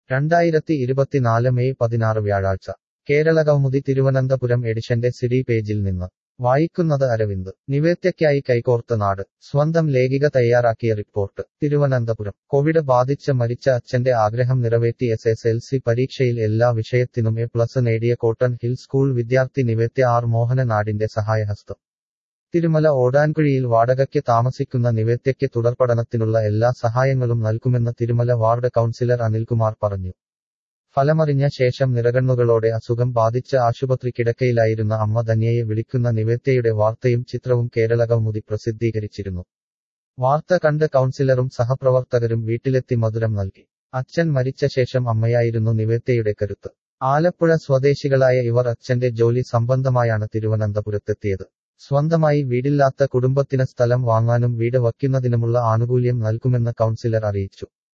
രണ്ടായിരത്തി ഇരുപത്തിനാല് മെയ് പതിനാറ് വ്യാഴാഴ്ച കേരളകൗമുദി തിരുവനന്തപുരം എഡിഷന്റെ സിഡി പേജിൽ നിന്ന് വായിക്കുന്നത് അരവിന്ദ് നിവേദ്യയ്ക്കായി കൈകോർത്ത നാട് സ്വന്തം ലേഖിക തയ്യാറാക്കിയ റിപ്പോർട്ട് തിരുവനന്തപുരം കോവിഡ് ബാധിച്ച് മരിച്ച അച്ഛന്റെ ആഗ്രഹം നിറവേറ്റി എസ് എസ് എൽ സി പരീക്ഷയിൽ എല്ലാ വിഷയത്തിനും എ പ്ലസ് നേടിയ കോട്ടൺ ഹിൽ സ്കൂൾ വിദ്യാർത്ഥി നിവേദ്യ ആർ മോഹന നാടിന്റെ സഹായഹസ്തം തിരുമല ഓടാൻകുഴിയിൽ വാടകയ്ക്ക് താമസിക്കുന്ന നിവേദ്യയ്ക്ക് തുടർപഠനത്തിനുള്ള എല്ലാ സഹായങ്ങളും നൽകുമെന്ന് തിരുമല വാർഡ് കൗൺസിലർ അനിൽകുമാർ പറഞ്ഞു ഫലമറിഞ്ഞ ശേഷം നിറകണ്ണുകളോടെ അസുഖം ബാധിച്ച് ആശുപത്രി കിടക്കയിലായിരുന്ന അമ്മ ധന്യയെ വിളിക്കുന്ന നിവേദ്യയുടെ വാർത്തയും ചിത്രവും കേരളകൗമുദി പ്രസിദ്ധീകരിച്ചിരുന്നു വാർത്ത കണ്ട് കൗൺസിലറും സഹപ്രവർത്തകരും വീട്ടിലെത്തി മധുരം നൽകി അച്ഛൻ മരിച്ച ശേഷം അമ്മയായിരുന്നു നിവേദ്യയുടെ കരുത്ത് ആലപ്പുഴ സ്വദേശികളായ ഇവർ അച്ഛന്റെ ജോലി സംബന്ധമായാണ് തിരുവനന്തപുരത്തെത്തിയത് സ്വന്തമായി വീടില്ലാത്ത കുടുംബത്തിന് സ്ഥലം വാങ്ങാനും വീട് വയ്ക്കുന്നതിനുമുള്ള ആനുകൂല്യം നൽകുമെന്ന് കൗൺസിലർ അറിയിച്ചു